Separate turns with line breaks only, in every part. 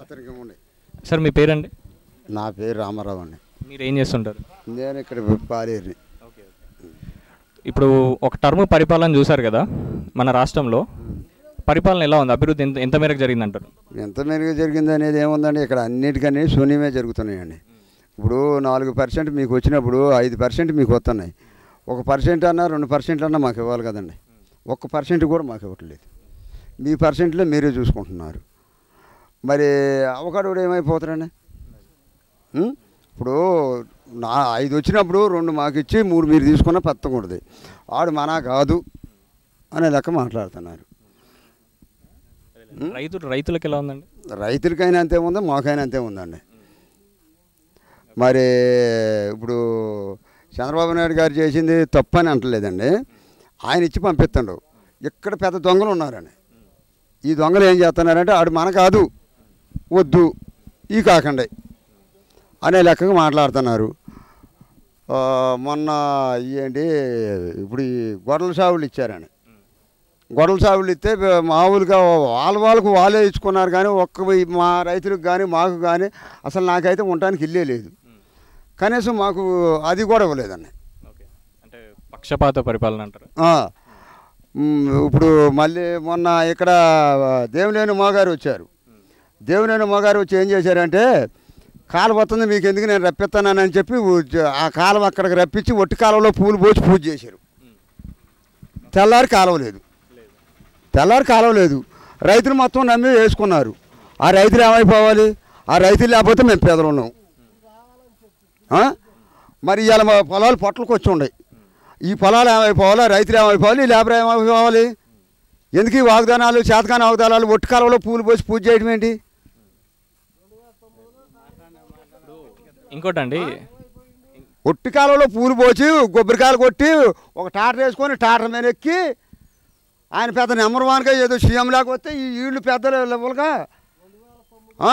అతనికి ఉండే
సార్ మీ పేరండి
నా పేరు రామారావు అండి
మీరు ఏం చేస్తుంటారు
నేను ఇక్కడ పాలేరుని
ఇప్పుడు ఒక టర్మ్ పరిపాలన చూశారు కదా మన రాష్ట్రంలో పరిపాలన ఎలా ఉంది అభివృద్ధి ఎంత ఎంత మేరకు జరిగిందంటారు
ఎంత మెరుగు జరిగింది అనేది ఏముందండి ఇక్కడ అన్నిటికన్నీ శూన్యమే జరుగుతున్నాయండి ఇప్పుడు నాలుగు పర్సెంట్ మీకు వచ్చినప్పుడు ఐదు పర్సెంట్ మీకు వస్తున్నాయి ఒక పర్సెంట్ అన్నా రెండు పర్సెంట్ అన్నా మాకు ఇవ్వాలి కదండి ఒక్క పర్సెంట్ కూడా మాకు ఇవ్వట్లేదు మీ పర్సెంట్లో మీరే చూసుకుంటున్నారు మరి అవకాడోడు ఏమైపోతాడండి ఉం? ఇప్పుడు నా ఐదు వచ్చినప్పుడు రెండు మాకు ఇచ్చి మూడు మీరు తీసుకున్న పత్తకూడదు ఆడు మనా కాదు అనే లెక్క మాట్లాడుతున్నారు
రైతు రైతులకు ఎలా ఉందండి
రైతులకైనా అంతే ఉంది మాకైనా అంతే ఉందండి మరి ఇప్పుడు చంద్రబాబు నాయుడు గారు చేసింది తప్పు అని అంటలేదండి ఆయన ఇచ్చి పంపిస్తుండు ఇక్కడ పెద్ద దొంగలు ఉన్నారండి ఈ దొంగలు ఏం చేస్తున్నారంటే ఆడు మన కాదు వద్దు ఈ కాకండి అనే లెక్కగా మాట్లాడుతున్నారు ఆ, మొన్న ఏంటి ఇప్పుడు ఈ గొడవల సాగులు ఇచ్చారని గొడవల సాగులు ఇస్తే బ- మామూలుగా వాళ్ళ వాళ్ళకు వాళ్ళే ఇచ్చుకున్నారు కానీ ఒక్క ఈ మా రైతులకు కానీ మాకు కానీ అసలు నాకైతే ఉండటానికి ఇల్లే లేదు కనీసం మాకు అది కూడా ఇవ్వలేదండి
ఓకే అంటే పక్షపాత పరిపాలన అంటారు
ఆ, మ్, ఇప్పుడు మళ్ళీ మొన్న ఇక్కడ దేవులేని మోగారు వచ్చారు దేవులేని మోగారు వచ్చి ఏం చేశారంటే కాలువ వస్తుంది మీకు ఎందుకు నేను రప్పిస్తానని చెప్పి ఉ- ఆ కాలువ అక్కడికి రప్పించి ఒట్టి కాలువలో పూలు పోసి పూజ చేశారు తెల్లారి కాలువ లేదు తెల్లారి కాలువ లేదు రైతులు మొత్తం నమ్మి వేసుకున్నారు ఆ రైతులు ఏమైపోవాలి ఆ రైతులు లేకపోతే మేము పేదలు ఉన్నాం ఆ? మరి ఇవాళ మా పొలాలు పొట్టలకు వచ్చి ఉన్నాయి ఈ పొలాలు ఏమైపోవాలి రైతులు ఏమైపోవాలి ఈ లేబర్ ఏమైపోవాలి ఎందుకు ఈ వాగ్దానాలు చేతకాని వాగ్దానాలు ఒట్టి కాలంలో పూలు పోసి పూజ చేయడం ఏంటి
ఇంకోటండి
ఒట్టి కాలంలో పూలు పోసి కొబ్బరికాయలు కొట్టి ఒక టాటర్ వేసుకొని టాటర్ మీద ఎక్కి ఆయన పెద్ద నెంబర్ వన్గా ఏదో సీఎం లాగా వస్తే ఈ వీళ్ళు పెద్దలు లెవెల్గా ఆ?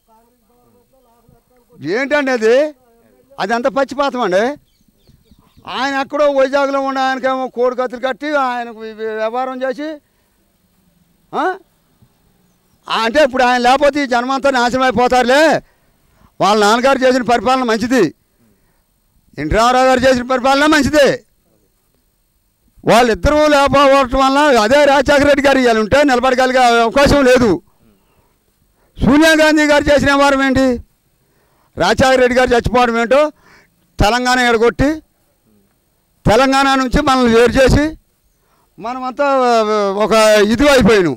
ఏంటండి అది అది అంత పచ్చిపాతం అండి ఆయన ఎక్కడో వైజాగ్లో ఉన్న ఆయనకేమో కోడి కత్తులు కట్టి ఆయనకు వి- వి- వ్యాపారం చేసి ఆ? అంటే ఇప్పుడు ఆయన లేకపోతే ఈ జన్మంతా నాశనం అయిపోతారులే వాళ్ళ నాన్నగారు చేసిన పరిపాలన మంచిది ఎన్టీ రామారావు గారు చేసిన పరిపాలన మంచిదే వాళ్ళిద్దరూ లేకపోవటం వల్ల అదే రాజశేఖర రెడ్డి గారు ఇవాళ ఉంటే నిలబడగలిగే అవకాశం లేదు సోనియా గాంధీ గారు చేసిన వ్యవహారం ఏంటి రాజశేఖర రెడ్డి గారు చచ్చిపోవడం ఏంటో తెలంగాణ ఎడగొట్టి తెలంగాణ నుంచి మనల్ని వేరు చేసి మనమంతా ఒక ఇది అయిపోయినాం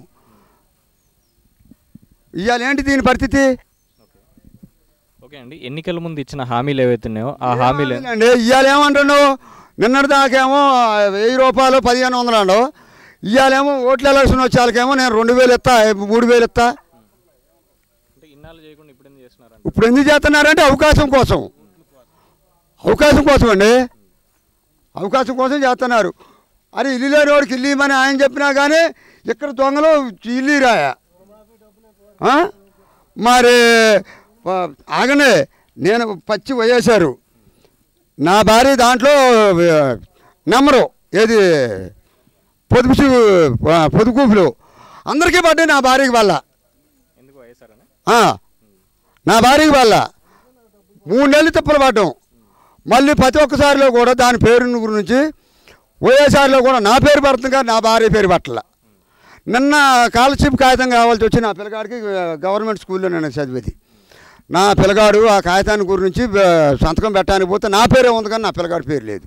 ఇవాళ ఏంటి దీని పరిస్థితి
ఓకే అండి ఎన్నికల ముందు ఇచ్చిన హామీలు ఏవైతే ఉన్నాయో ఆ హామీలు
అండి ఇవాళ ఏమంటున్నావు నిన్నటి దాకేమో వెయ్యి రూపాయలు పదిహేను వందలు అండు ఇవాళేమో ఓట్ల ఎలక్షన్ వచ్చే వాళ్ళకేమో నేను రెండు వేలు ఇస్తా మూడు వేలు ఇస్తా
అంటే ఇన్నాళ్ళు చేయకుండా ఇప్పుడు ఎందుకు చేస్తున్నారండి
ఇప్పుడు ఎందుకు చేస్తున్నారంటే అవకాశం కోసం అవకాశం కోసం అండి అవకాశం కోసం చేస్తున్నారు అరే ఇల్లు లేని వాడికి ఇల్లు ఇవ్వమని ఆయన చెప్పినా కానీ ఇక్కడ దొంగలు ఇల్లు రాయా ఆ? మరి ఆ, ఆగండి నేను పచ్చి వయేశారు నా భార్య దాంట్లో ఆ, నెంబరు ఏది పొదుపు చూ- ఆ, పొదుపులో అందరికీ పడ్డాయి నా భార్యకి వల్ల
ఎందుకు వేసారని
ఆ, నా భార్యకి వల్ల మూడు నెలలు తిప్పలు పడ్డాం మళ్ళీ ప్రతి ఒక్కసారిలో కూడా దాని పేరు గురించి ఓయేసారిలో కూడా నా పేరు పడుతుంది కానీ నా భార్య పేరు పట్టల నిన్న స్కాలర్షిప్ కాగితం కావాల్సి వచ్చి నా పిల్లగాడికి ఆ, గవర్నమెంట్ స్కూల్లో నేను చదివేది నా పిల్లగాడు ఆ కాగితాన్ని గురించి ఆ, సంతకం పెట్టడానికి పోతే నా పేరే ఉంది కానీ నా పిల్లగాడి పేరు లేదు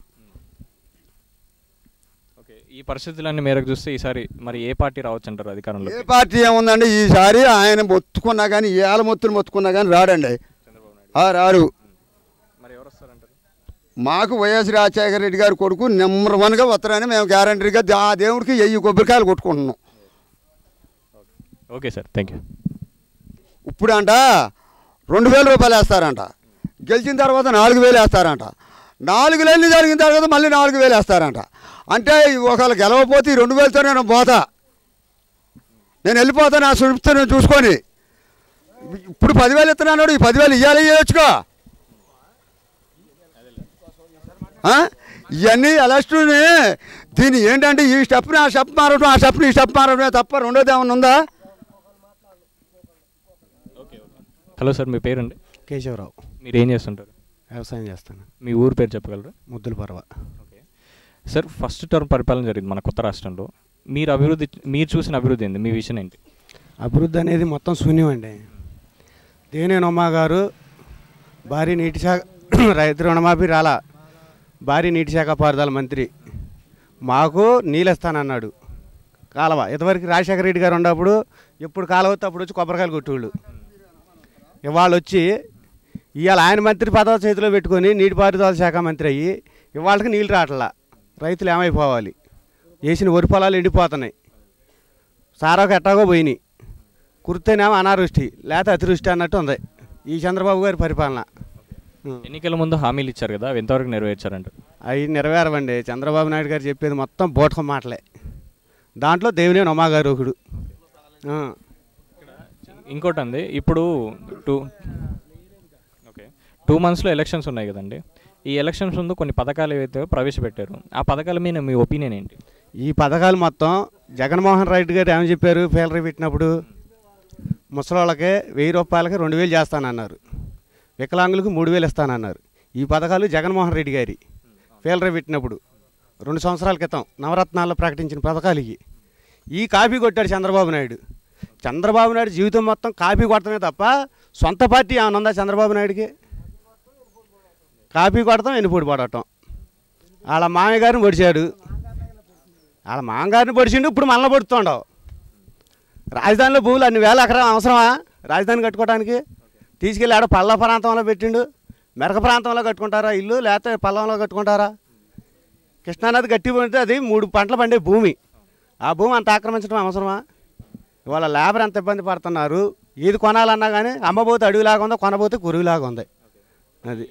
ఓకే ఈ పరిస్థితులన్నీ మేరకు చూస్తే ఈసారి మరి ఏ పార్టీ రావచ్చు అంటారు అధికారంలో
ఏ పార్టీ ఏముందండి ఈసారి ఆయన మొత్తుకున్నా కానీ ఏళ్ళ మొత్తులు మొత్తుకున్నా కానీ రాడండి
చంద్రబాబు నాయుడు
ఆ, రాడు
మరి ఎవరు వస్తారంటారు
మాకు వైఎస్ రాజశేఖర రెడ్డి గారి కొడుకు నెంబర్ వన్గా వస్తారని మేము గ్యారంటీగా ఆ దేవుడికి వెయ్యి కొబ్బరికాయలు కొట్టుకుంటున్నాం
ఓకే సార్ థ్యాంక్ యూ
ఇప్పుడు అంట రెండు వేల రూపాయలు వేస్తారంట గెలిచిన తర్వాత నాలుగు వేలు వేస్తారంట నాలుగు నెలలు జరిగిన తర్వాత మళ్ళీ నాలుగు వేలు వేస్తారంట అంటే ఒకవేళ గెలవపోతే ఈ రెండు వేలతో నేను పోతా నేను వెళ్ళిపోతా నా సుడిపితో నేను చూసుకొని ఇప్పుడు పదివేలు ఇస్తున్నాడు ఈ పదివేలు ఇవ్వాలి ఇవ్వచ్చుకో ఆ? ఇవన్నీ ఎలక్ట్రూని దీని ఏంటంటే ఈ స్టెప్ని ఆ స్టెప్ మారడం ఆ స్టెప్ని ఈ స్టెప్ మారడమే తప్ప రెండోది ఏమన్నా ఉందా
ఓకే ఓకే హలో సార్ మీ పేరండి
కేశవరావు
మీరు ఏం చేస్తుంటారు
వ్యవసాయం చేస్తాను
మీ ఊరు పేరు చెప్పగలరా
ముద్దుల పర్వ
ఓకే సార్ ఫస్ట్ టర్మ్ పరిపాలన జరిగింది మన కొత్త రాష్ట్రంలో మీరు అభివృద్ధి మీరు చూసిన అభివృద్ధి ఏంది మీ విషయం ఏంటి
అభివృద్ధి అనేది మొత్తం శూన్యం అండి దేనేనమ్మ గారు భారీ నీటి శాఖ రైతు రుణమాఫీ రాలా భారీ నీటి శాఖ పారుదల మంత్రి మాకు నీళ్ళిస్తానన్నాడు కాలువ ఇంతవరకు రాజశేఖర రెడ్డి గారు ఉన్నప్పుడు ఎప్పుడు కాలువ వస్తే అప్పుడు వచ్చి కొబ్బరికాయలు కొట్టేవాళ్ళు ఇవాళ వచ్చి ఇవాళ ఆయన మంత్రి పదవి చేతిలో పెట్టుకొని నీటిపారుదల శాఖ మంత్రి అయ్యి ఇవాళకి నీళ్ళు రావట్లా రైతులు ఏమైపోవాలి వేసిన వరి పొలాలు ఎండిపోతున్నాయి సారాకు ఎట్టాగో పోయినాయి కుర్తేనేమో అనావృష్టి లేకపోతే అతివృష్టి అన్నట్టు ఉంది ఈ చంద్రబాబు గారి పరిపాలన ఉం.
ఎన్నికల ముందు హామీలు ఇచ్చారు కదా అవి ఎంతవరకు నెరవేర్చారంట
అవి నెరవేరవండి చంద్రబాబు నాయుడు గారు చెప్పేది మొత్తం బోటకం మాటలే దాంట్లో దేవినేని ఉమా గారు ఒకడు ఆ.
ఇంకోటి అండి ఇప్పుడు టూ ఓకే టూ మంత్స్లో ఎలక్షన్స్ ఉన్నాయి కదండి ఈ ఎలక్షన్స్ ముందు కొన్ని పథకాలు ఏవైతే ప్రవేశపెట్టారు ఆ పథకాల మీద మీ ఒపీనియన్ ఏంటి
ఈ పథకాలు మొత్తం జగన్మోహన్ రెడ్డి గారు ఏమని చెప్పారు ఫీలరీ పెట్టినప్పుడు ముసలోళ్ళకి వెయ్యి రూపాయలకి రెండు వేలు చేస్తానన్నారు వికలాంగులకు మూడు వేలు ఇస్తానన్నారు ఈ పథకాలు జగన్మోహన్ రెడ్డి గారి ఫీలరీ పెట్టినప్పుడు రెండు సంవత్సరాల క్రితం నవరత్నాల్లో ప్రకటించిన పథకాలు ఇవి ఈ కాపీ కొట్టాడు చంద్రబాబు నాయుడు చంద్రబాబు నాయుడు జీవితం మొత్తం కాపీ కొడతామే తప్ప సొంత పార్టీ ఏమైనా ఉందా చంద్రబాబు నాయుడికి కాపీ కొడతాం ఎన్నిపూడి పడటం వాళ్ళ మామయ్య గారిని పొడిచాడు వాళ్ళ మామగారిని పొడిచిండు ఇప్పుడు మనల్ని పొడుతుండవు రాజధానిలో భూములు అన్ని వేల ఎకరం అవసరమా రాజధాని కట్టుకోవడానికి తీసుకెళ్ళి ఆడ పల్ల ప్రాంతంలో పెట్టిండు మెరక ప్రాంతంలో కట్టుకుంటారా ఇల్లు లేకపోతే పల్లంలో కట్టుకుంటారా కృష్ణానది గట్టి పడితే అది మూడు పంటలు పండే భూమి ఆ భూమి అంత ఆక్రమించడం అవసరమా ఇవాళ లేబర్ ఎంత ఇబ్బంది పడుతున్నారు ఏది కొనాలన్నా కానీ అమ్మబోతే అడవిలాగా ఉంది కొనబోతే కురువిలాగా ఉంది అది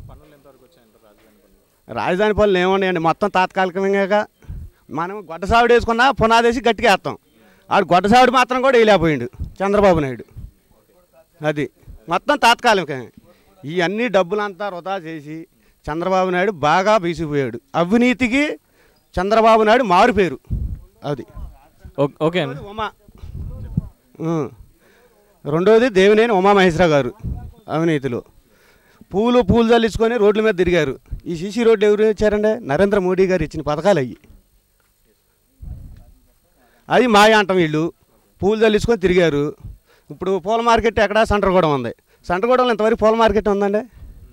రాజధాని పనులు ఏమున్నాయండి మొత్తం తాత్కాలికంగా మనం గొడ్డ సావిడి వేసుకున్నా పునాదేసి గట్టిగా వేస్తాం ఆడు గొడ్డ సావిడి మాత్రం కూడా వేయలేకపోయిండు చంద్రబాబు నాయుడు అది మొత్తం తాత్కాలికమే ఈ అన్ని డబ్బులంతా వృధా చేసి చంద్రబాబు నాయుడు బాగా బీసిపోయాడు అవినీతికి చంద్రబాబు నాయుడు మారు పేరు అది
ఓ- ఓకే అండి
ఉమా ఉం. రెండోది దేవినేని ఉమామహేశ్వర గారు అవినీతిలో పూలు పూలు చల్లించుకొని రోడ్ల మీద తిరిగారు ఈ సీసీ రోడ్లు ఎవరు ఇచ్చారండి నరేంద్ర మోడీ గారు ఇచ్చిన పథకాలు అయ్యి అది మాయ అంటాం వీళ్ళు పూలు చల్లించుకొని తిరిగారు ఇప్పుడు పూల మార్కెట్ ఎక్కడ సంటరగూడెం ఉంది సంటరగూడెంలో ఇంతవరకు పూల మార్కెట్ ఉందండి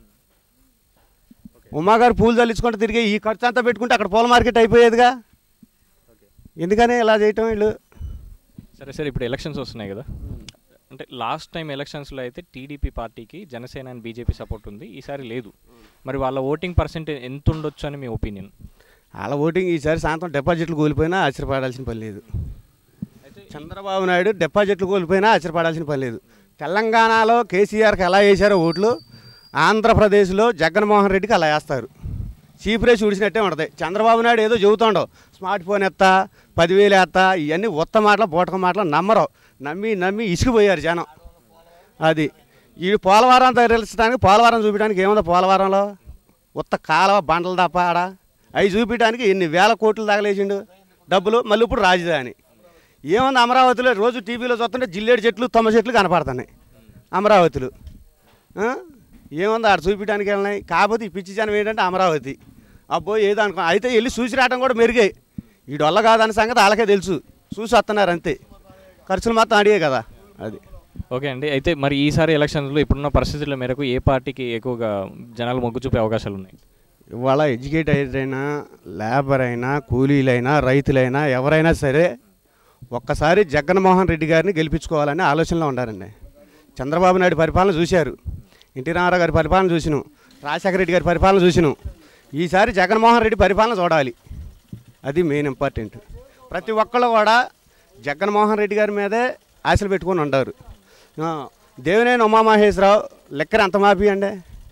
ఉమాగారు పూలు చల్లించుకుంటూ తిరిగి ఈ ఖర్చు అంతా పెట్టుకుంటే అక్కడ పూల మార్కెట్ అయిపోయేదిగా ఎందుకని ఇలా చేయటం వీళ్ళు
సరే సరే ఇప్పుడు ఎలక్షన్స్ వస్తున్నాయి కదా అంటే లాస్ట్ టైం ఎలక్షన్స్లో అయితే టీడీపీ పార్టీకి జనసేన అండ్ బీజేపీ సపోర్ట్ ఉంది ఈసారి లేదు మరి వాళ్ళ ఓటింగ్ పర్సెంటేజ్ ఎంత ఉండొచ్చు అని మీ ఒపీనియన్
వాళ్ళ ఓటింగ్ ఈసారి సాయంత్రం డిపాజిట్లు కోల్పోయినా ఆశ్చర్యపడాల్సిన పని లేదు చంద్రబాబు నాయుడు డిపాజిట్లు కోల్పోయినా ఆశ్చర్యపడాల్సిన పని లేదు తెలంగాణలో కేసీఆర్కి ఎలా వేశారో ఓట్లు ఆంధ్రప్రదేశ్లో జగన్మోహన్ రెడ్డికి అలా వేస్తారు చీప్ రేస్ ఉడిచినట్టే ఉంటుంది చంద్రబాబు నాయుడు ఏదో చెబుతాడో స్మార్ట్ ఫోన్ ఎత్తా పదివేలు ఎత్తా ఇవన్నీ ఉత్త మాటలు బూటక మాటలు నమ్మరు నమ్మి నమ్మి ఇసుకుపోయారు జనం అది ఈ పోలవరం తరలించడానికి పోలవరం చూపించడానికి ఏముంది పోలవరంలో ఉత్త కాలువ బండలు తప్ప ఆడ అవి చూపించడానికి ఎన్ని వేల కోట్లు తగలేసిండు డబ్బులు మళ్ళీ ఇప్పుడు రాజధాని ఏముంది అమరావతిలో రోజు టీవీలో చూస్తుంటే జిల్లేడు చెట్లు తొమ్మ చెట్లు కనపడుతున్నాయి అమరావతిలో ఆ? ఏముంది ఆడ చూపించడానికి వెళ్ళినాయి కాకపోతే ఈ పిచ్చి జనం ఏంటంటే అమరావతి అబ్బో ఏదో అనుకో అయితే వెళ్ళి చూసి రావడం కూడా మెరుగాయి ఈ డొల్ల కాదన్న సంగతి వాళ్ళకే తెలుసు చూసి వస్తున్నారు అంతే ఖర్చులు మొత్తం అడిగే కదా అది
ఓకే అండి అయితే మరి ఈసారి ఎలక్షన్స్లో ఇప్పుడున్న పరిస్థితుల మేరకు ఏ పార్టీకి ఎక్కువగా జనాలు మొగ్గు చూపే అవకాశాలు ఉన్నాయి
ఇవాళ ఎడ్యుకేట్ అయినా లేబర్ అయినా కూలీలైనా రైతులైనా ఎవరైనా సరే ఒక్కసారి జగన్మోహన్ రెడ్డి గారిని గెలిపించుకోవాలని ఆలోచనలో ఉండారండి చంద్రబాబు నాయుడు పరిపాలన చూశారు ఎన్టీ రామారావు గారి పరిపాలన చూసినాం రాజశేఖర రెడ్డి గారి పరిపాలన చూసినాం ఈసారి జగన్మోహన్ రెడ్డి పరిపాలన చూడాలి అది మెయిన్ ఇంపార్టెంట్ ప్రతి ఒక్కళ్ళు కూడా జగన్మోహన్ రెడ్డి గారి మీదే ఆశలు పెట్టుకొని ఉంటారు ఆ, దేవినేని ఉమామహేశ్వరరావు లెక్కర ఎంత మాఫీ అండి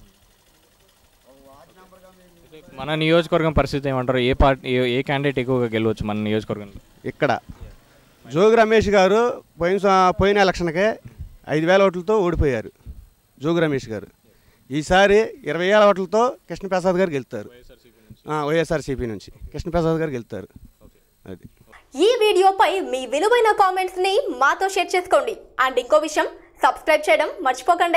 మన నియోజకవర్గం పరిస్థితి ఏమంటారు ఏ పార్టీ ఏ- ఏ క్యాండిడేట్ ఎక్కువగా గెలవచ్చు మన నియోజకవర్గంలో
ఇక్కడ జోగి రమేష్ గారు పోయిన స- పోయిన ఎలక్షన్కే ఐదు వేల ఓట్లతో ఓడిపోయారు జోగి రమేష్ గారు ఈసారి ఇరవై వేల ఓట్లతో కృష్ణప్రసాద్ గారు గెలుస్తారు ఆ, వైఎస్ఆర్సీపీ నుంచి కృష్ణప్రసాద్ గారు గెలుస్తారు అది
ఈ వీడియోపై మీ విలువైన కామెంట్స్ ని మాతో షేర్ చేసుకోండి అండ్ ఇంకో విషయం సబ్స్క్రైబ్ చేయడం మర్చిపోకండి